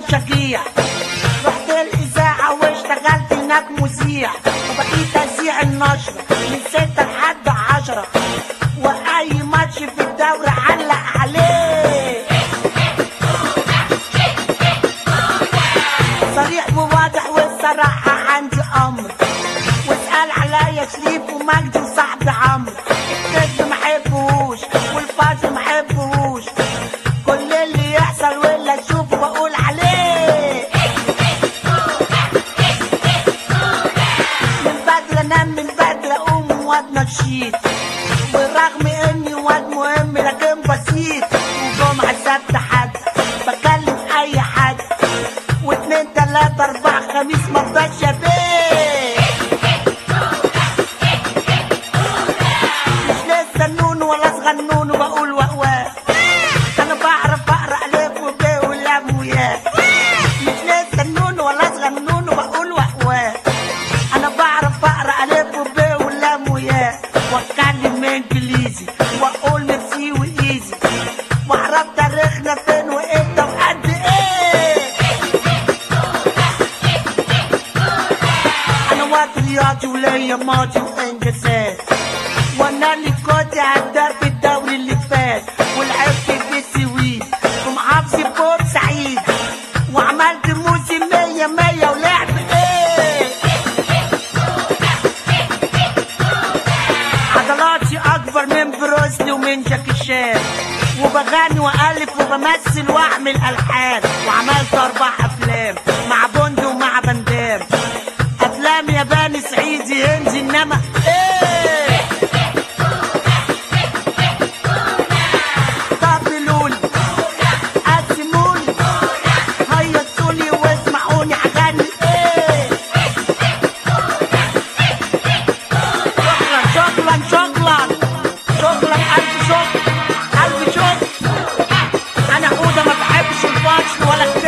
شجيع رحت الاذاعه واشتغلت هناك مذيع وبقيت اذيع النشره من ستة لحد عشرة واي ماتش في الدوري علق عليه صريح وواضح والصراحة عندي أمر واسأل عليا شريف ومجدي وصاحبي عمرو الكذب محبهوش والفاضي محبهوش كل اللي يحصل واللي اشوفه بقول عليه من بدري انام من بدري اقوم واد نشيط بالرغم اني واد مهم لكن بسيط وجمعة سبت حد بكلم اي حد واتنين تلاتة اربعة خميس مرضاش يا بيه مش لسه النون ولا صغنون وبقول وقواق انا بعرف اقرا الف وب ولام وياء مش لسه النون ولا صغنون وبقول وقواق انا بعرف اقرا الف وب ولام وياء واتكلم انجليزي واقول ميرسي وايزي واعرف تاريخنا فين وامتى وقد ايه انا وقت رياضي وليا ماضي وانجازات وانا اللي كنت هداف في الدوري اللي فات ولعبت في السويد في محافظة بورسعيد وعملت موسم مية مية ولعب ايه عضلاتي اكبر من بروسلي ومن جاكي شان وبغني والف وبمثل واعمل الحان وعملت اربع افلام مع بوند ومع بندام افلام ياباني صعيدي هندي انما ايه طبلولي قسمولي هيصولي واسمعوني اغني ايه شكرا شكرا شكرا الف شكر الف شكر انا حوده ما بحبش الفاشل ولا